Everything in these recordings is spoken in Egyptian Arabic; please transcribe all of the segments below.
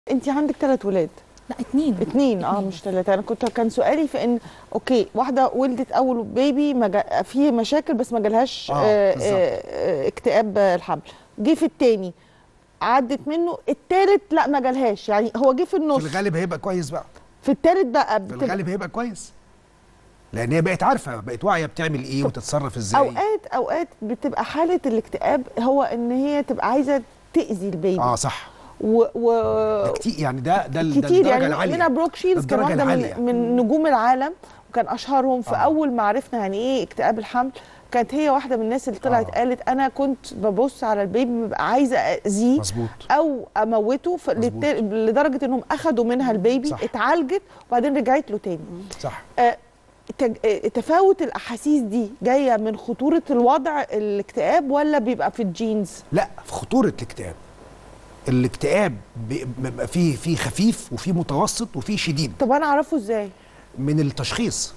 انت عندك ثلاث ولاد لا اتنين اتنين اه مش ثلاثه انا كنت كان سؤالي في ان اوكي واحده ولدت اول بيبي ما جا في مشاكل بس ما جالهاش آه، آه بالظبط. آه آه اكتئاب الحمل جه في التاني عدت منه التالت لا ما جالهاش يعني هو جه في في النص الغالب هيبقى كويس بقى في التالت بقى في بتبقى الغالب هيبقى كويس لان هي بقت عارفه بقت واعيه بتعمل ايه وتتصرف ازاي اوقات اوقات بتبقى حاله الاكتئاب هو ان هي تبقى عايزه تاذي البيبي اه صح و, و... ده كتير يعني ده ده ال- ده كتير الدرجه يعني العاليه منها بروك شيلز كان الدرجة واحده العالية. من, من نجوم العالم وكان اشهرهم في آه. اول ما عرفنا يعني ايه اكتئاب الحمل كانت هي واحده من الناس اللي طلعت آه. قالت انا كنت ببص على البيبي ببقى عايزه اذيه مظبوط او اموته ف- مظبوط. للت- لدرجه انهم اخدوا منها البيبي صح. اتعالجت وبعدين رجعت له تاني صح آه، تج- آه، تفاوت الاحاسيس دي جايه من خطوره الوضع الاكتئاب ولا بيبقى في الجينز لا في خطوره الاكتئاب الاكتئاب بي- بيبقى فيه فيه خفيف وفيه متوسط وفيه شديد طب انا اعرفه ازاي من التشخيص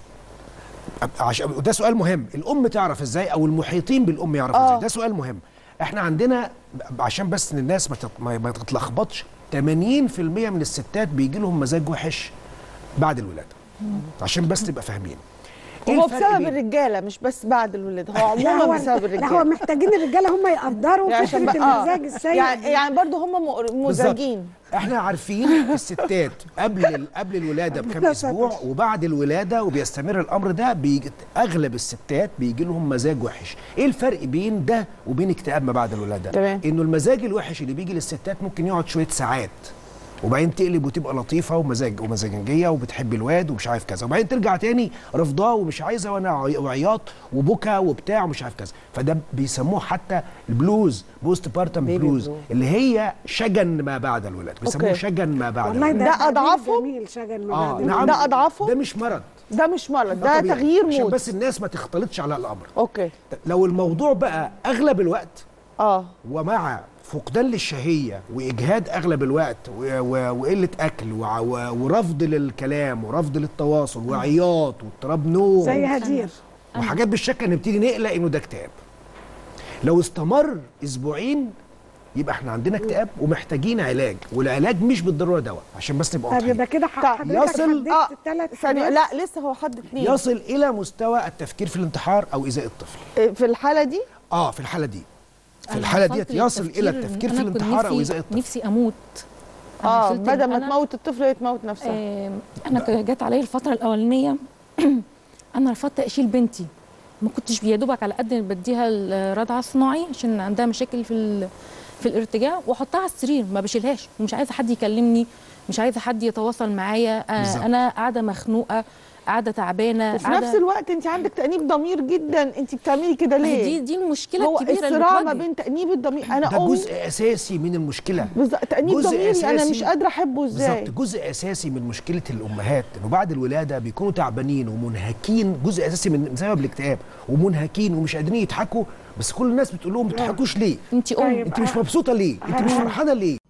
عشان وده سؤال مهم الام تعرف ازاي او المحيطين بالام يعرفوا آه. ازاي ده سؤال مهم احنا عندنا عشان بس إن الناس ما تت- ما ما تتلخبطش 80% من الستات بيجي لهم مزاج وحش بعد الولاده عشان بس تبقى فاهمين إيه هو الفرق بسبب بين- الرجاله مش بس بعد الولاده هو لا عموما هو بسبب لا هو الرجاله محتاجين الرجاله هم يقدروا يعني عشان فكره بقى- آه. المزاج السيء يعني دي. يعني برضه هم مزعجين احنا عارفين الستات قبل ال- قبل الولاده بكام ربنا اسبوع ستر. وبعد الولاده وبيستمر الامر ده بيجي اغلب الستات بيجي لهم مزاج وحش ايه الفرق بين ده وبين اكتئاب ما بعد الولاده تمام. انه المزاج الوحش اللي بيجي للستات ممكن يقعد شويه ساعات وبعدين تقلب وتبقى لطيفه ومزاج ومزاجنجيه وبتحب الواد ومش عارف كذا وبعدين ترجع تاني رفضاه ومش عايزه وانا عي- وعياط وبكى وبتاع ومش عارف كذا فده بيسموه حتى البلوز بوست بارتم بيبي بلوز بلوز. اللي هي شجن ما بعد الولاده بيسموه أوكي. شجن ما بعد والله الولاده ده ده أضعافه؟ جميل شجن اه مبادئ. نعم ده أضعافه؟ ده مش مرض ده مش مرض ده ده طبيعي. تغيير عشان مود بس الناس ما تختلطش على الامر اوكي لو الموضوع بقى اغلب الوقت اه ومع فقدان للشهيه واجهاد اغلب الوقت و- و- وقله اكل وع- و- ورفض للكلام ورفض للتواصل وعياط واضطراب نوم زي هدير وحاجات بالشكل نبتدي نقلق انه ده اكتئاب لو استمر اسبوعين يبقى احنا عندنا اكتئاب ومحتاجين علاج والعلاج مش بالضروره دواء عشان بس نبقى طب واضحين يبقى كده طيب، حضرتك يصل- اه حددت ثلاث ثانيه لا لسه هو حد اتنين يصل الى مستوى التفكير في الانتحار او ايذاء الطفل آه، في الحاله دي اه في الحاله دي في أنا الحاله وصلت ديت يصل الى للتفكير التفكير إن في أنا كنت الانتحار او نفسي- ايذاء الطفل نفسي اموت أنا اه وصلت إن بدل ما أنا- تموت الطفل هي تموت نفسها آه، انا ك- جت عليا الفتره الاولانيه انا رفضت اشيل بنتي ما كنتش يا دوبك على قد ما بديها الرضعه الصناعي عشان عندها مشاكل في ال- في الارتجاع واحطها على السرير ما بشيلهاش ومش عايزه حد يكلمني مش عايزه حد يتواصل معايا آه، بالظبط. انا قاعده مخنوقه قاعده تعبانه وفي قاعدة- نفس الوقت انت عندك تانيب ضمير جدا انت بتعملي كده ما هي ليه دي دي المشكله هو الكبيره اللي الصراع ما بتواجه. بين تانيب الضمير انا ده ام جزء اساسي من المشكله بالظبط تانيب جزء ضميري انا أساسي. مش قادره احبه ازاي بالظبط جزء اساسي من مشكله الامهات انه بعد الولاده بيكونوا تعبانين ومنهكين جزء اساسي من بسبب الاكتئاب ومنهكين ومش قادرين يضحكوا بس كل الناس بتقول لهم ما بتضحكوش ليه انت ام طيب. انت مش مبسوطه ليه انت مش فرحانه ليه